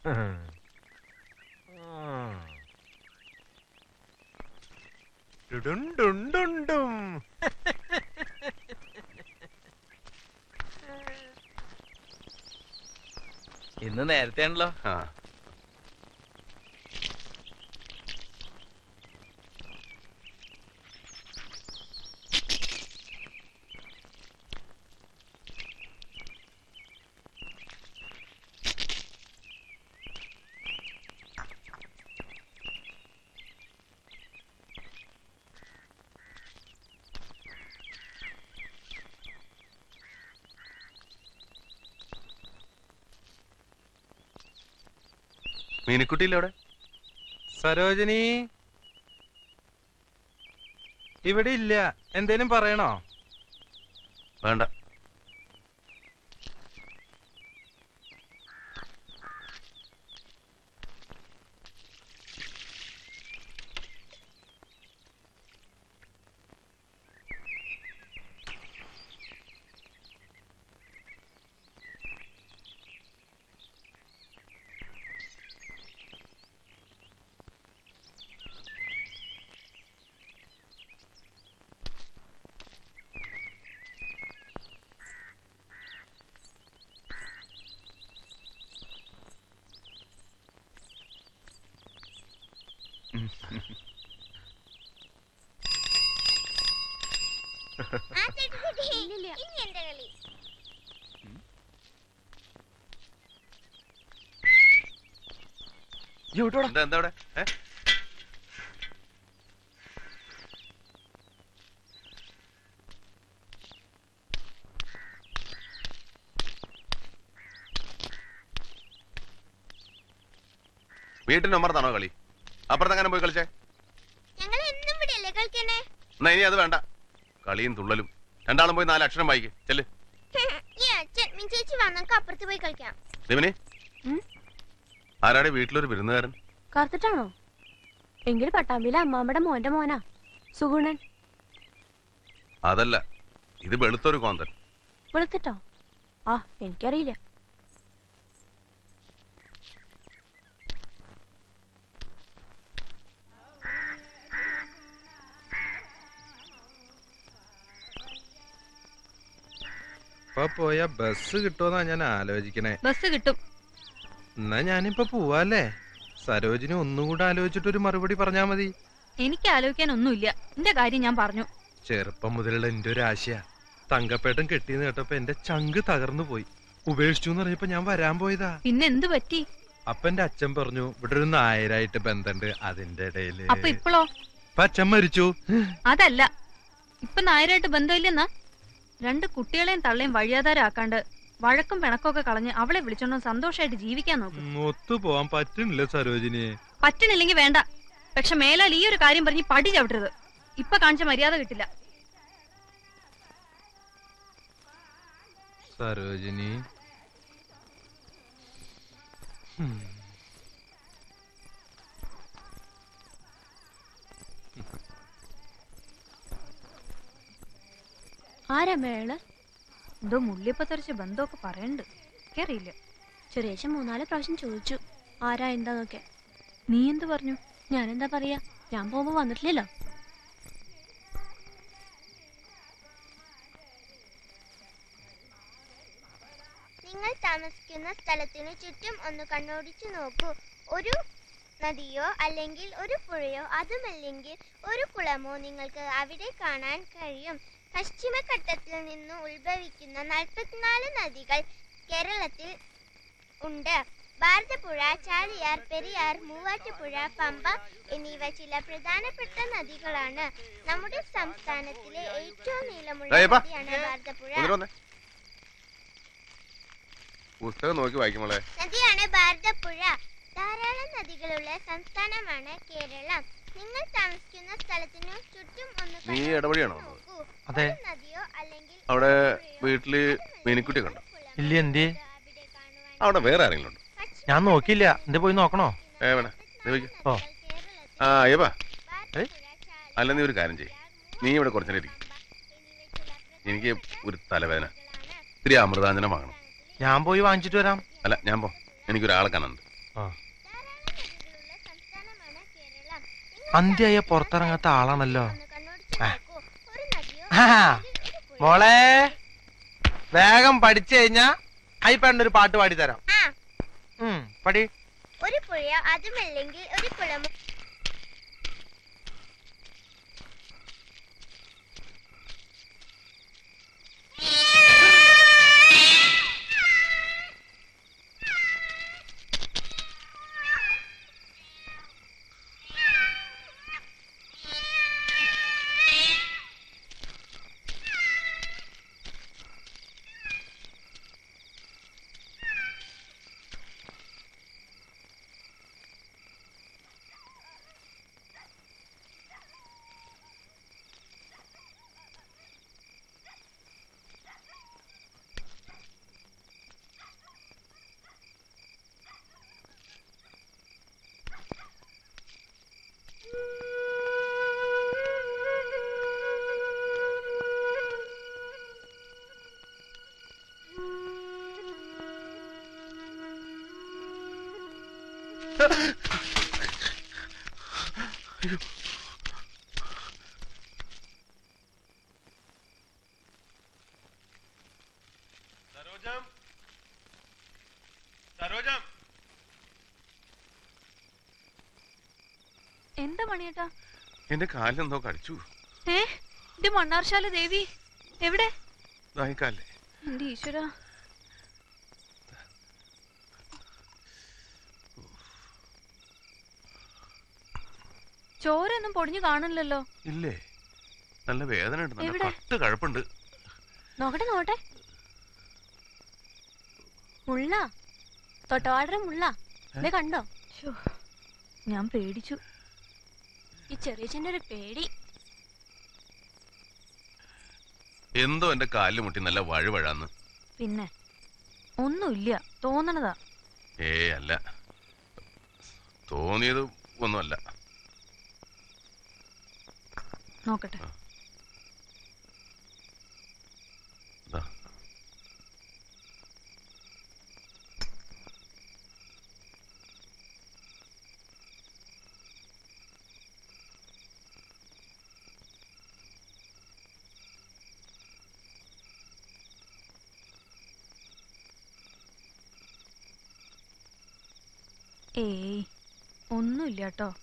ടുടുണ്ടുണ്ടുണ്ടും. ഇന്ന് നേരത്തെ ആണല്ലോ ആ മീനിക്കുട്ടിയില്ല അവിടെ സരോജിനി ഇവിടെ ഇല്ല എന്തേലും പറയണോ വേണ്ട ആ ചെടിക്കുട്ടി ഇനി എന്റെ കളി എന്താ എന്താ അവിടെ ഏ വീട്ടിന്റെ ഉമ്മറത്താണോ കളി അപ്പുറത്തെങ്ങനെ പോയി കളിച്ചേ ഞങ്ങൾ എന്നും ഇവിടെ അല്ലേ കളിക്കണേ എന്നാ ഇനി അത് വേണ്ട കളിയും തുള്ളലും രണ്ടാളും പോയി നാല് അക്ഷരം വായിക്ക് ചെല്ല് ഈ അച്ഛൻ മിൻ ചേച്ചി വാ നമുക്ക് അപ്പുറത്ത് പോയി കളിക്കാം ദേവനെ ഉം? ആരാടെ വീട്ടിലൊരു വിരുന്നുകാരൻ കറുത്തിട്ടാണോ എങ്കിൽ പട്ടാമ്പിയിലെ അമ്മാമ്മയുടെ മോന്റെ മോനാ സുഗുണൻ അതല്ല ഇത് വെളുത്തൊരു കോന്തൻ വെളുത്തിട്ടോ ആ എനിക്കറിയില്ല ഇപ്പൊ പോയ ബസ് കിട്ടുമെന്നാ ഞാൻ ആലോചിക്കണേ ബസ് കിട്ടും എന്നാ ഞാനിപ്പോ പോവാല്ലേ സരോജിനി ഒന്നുകൂടെ ആലോചിച്ചിട്ട് ഒരു മറുപടി പറഞ്ഞാ മതി എനിക്ക് ആലോചിക്കാൻ ഒന്നുമില്ല എന്റെ കാര്യം ഞാൻ പറഞ്ഞു ചെറുപ്പം മുതലുള്ള എന്റെ ഒരു ആശയ തങ്കപ്പേട്ടൻ കെട്ടിന്ന് കേട്ടപ്പോ എന്റെ ചങ്ക് തകർന്നു പോയി ഉപേക്ഷിച്ചു എന്ന് പറഞ്ഞപ്പോ ഞാൻ വരാൻ പോയതാ പിന്നെ എന്ത് പറ്റി അപ്പൊ എന്റെ അച്ഛൻ പറഞ്ഞു ഇവിടെ ഒരു നായരായിട്ട് ബന്ധമുണ്ട് അതിന്റെ ഇടയില് അപ്പൊ ഇപ്പളോ ഇപ്പൊ അച്ഛൻ മരിച്ചു അതല്ല ഇപ്പൊ നായരായിട്ട് ബന്ധമില്ലെന്നാ രണ്ട് കുട്ടികളെയും തള്ളയും വഴിയാധാരാക്കാണ്ട് വഴക്കും പിണക്കൊക്കെ കളഞ്ഞ് അവളെ വിളിച്ചോണ്ട് സന്തോഷമായിട്ട് ജീവിക്കാൻ നോക്കും ഉം, ഒത്തു പോവാൻ പറ്റണില്ല സരോജിനി പറ്റണില്ലെങ്കിൽ വേണ്ട പക്ഷെ മേലാൽ ഈ ഒരു കാര്യം പറഞ്ഞ് പടി ചവിട്ടരുത് ഇപ്പൊ കാണിച്ച മര്യാദ കിട്ടില്ല സരോജിനി ഉം. ആരാ മേള് എന്തോ മുള്ളിയപ്പ തെറിച്ച ബന്ധമൊക്കെ പറയണ്ട് എനിക്കറിയില്ല ചെറിയേശൻ മൂന്നാല് പ്രാവശ്യം ചോദിച്ചു ആരാ എന്താന്നൊക്കെ നീ എന്ത് പറഞ്ഞു ഞാനെന്താ പറയാ ഞാൻ പോകുമ്പോ വന്നിട്ടില്ലല്ലോ നിങ്ങൾ താമസിക്കുന്ന സ്ഥലത്തിന് ചുറ്റും ഒന്ന് കണ്ണോടിച്ചു നോക്കൂ ഒരു നദിയോ അല്ലെങ്കിൽ ഒരു പുഴയോ അതുമല്ലെങ്കിൽ ഒരു കുളമോ നിങ്ങൾക്ക് അവിടെ കാണാൻ കഴിയും പശ്ചിമഘട്ടത്തിൽ നിന്ന് ഉത്ഭവിക്കുന്ന നാൽപ്പത്തിനാല് നദികൾ കേരളത്തിൽ ഉണ്ട് ഭാരതപ്പുഴ ചാലിയാർ പെരിയാർ മൂവാറ്റുപുഴ പമ്പ എന്നിവ ചില പ്രധാനപ്പെട്ട നദികളാണ് നമ്മുടെ സംസ്ഥാനത്തിലെ ഏറ്റവും നീളമുള്ള ദാ ഇപ്പ. നദിയാണ് ഭാരതപ്പുഴ മുതിര് വന്നേ പുസ്തകം നോക്കി വായിക്കുമ്പോളെ നദിയാണ് ഭാരതപ്പുഴ ധാരാളം നദികളുള്ള സംസ്ഥാനമാണ് കേരളം നിങ്ങൾ താമസിക്കുന്ന സ്ഥലത്തിനു ചുറ്റും ഒന്ന് നീ കണ്ണോടിച്ച് ഇടവഴിയാണോ നോക്കൂ. അതെ ഒരു നദിയോ അല്ലെങ്കിൽ അവിടെ ഒരു പുഴയോ വീട്ടില് അതുമല്ലെങ്കിൽ മീനിക്കുട്ടി കണ്ടോ ഒരു കുളമോ ഇല്ല, എന്തേ? അവിടെ കാണുവാൻ അവിടെ വേറെ ആരെങ്കിലും ഉണ്ടോ പശ്ചിമ ഞാൻ നോക്കിയില്ല എന്തേ പോയി നോക്കണോ ഏ വേണ നീ വയ്ക്ക് ഓ. ആ അയ്യപ്പാ ഭാരതപ്പുഴ, ചാലിയാർ, അല്ല നീ ഒരു കാര്യം ചെയ്യ് നീ ഇവിടെ കുറച്ചു നേരം ഇരിക്കും എനിക്ക് ഒരു തലവേദന ഇത്തിരി അമൃതാഞ്ജനം വാങ്ങണം ഞാൻ പോയി വാങ്ങിച്ചിട്ട് വരാം അല്ല ഞാൻ പോ എനിക്കൊരാളെ കാണാനുണ്ട് ആ. ധാരാളം നദികളുള്ള സംസ്ഥാനമാണ് കേരളം നിങ്ങൾ അന്ത്യായ പുറത്തിറങ്ങാത്ത ആളാണല്ലോ ഒന്ന് കണ്ണോടിച്ച് ആ. നോക്കൂ. ഒരു നദിയോ ആ. അല്ലെങ്കിൽ ഒരു പുഴയോ മോളെ വേഗം പഠിച്ചു കഴിഞ്ഞാ അയ്യപ്പേണ്ട ഒരു പാട്ട് പാടി തരാം ആ. ഉം, പടി ഒരു പുഴയോ അതുമല്ലെങ്കിൽ ഒരു കുളമോ സരോജം സരോജം എന്താ മണിയേട്ടാ എന്റെ കാലിലെന്തോ കടിച്ചു ഏ എന്റെ മണ്ണാർശാല ദേവി എവിടെ ദാഹിക്കാല്ലേ എന്റെ ഈശ്വര ചോരൊന്നും പൊടിഞ്ഞു കാണില്ലല്ലോ ഇല്ലേ നല്ല വേദന ഉണ്ട് നല്ല എവിടെ? കട്ട് കഴപ്പുണ്ട് നോക്കട്ടെ നോക്കട്ടെ മുള്ള തൊട്ടവാടര മുള്ള ദേ കണ്ടോ ശ്ശോ, ഞാൻ പേടിച്ചു ഈ ചെറിയച്ഛൻ്റെ ഒരു പേടി എന്തോ എന്റെ കാലിൽ മുട്ടി നല്ല വഴുവഴാന്ന് പിന്നെ ഒന്നുമില്ല തോന്നണതാ ഏ അല്ല തോന്നിയത് ഒന്നുമല്ല നോക്കട്ടെ ദാ. ഏയ് ഒന്നുമില്ല കേട്ടോ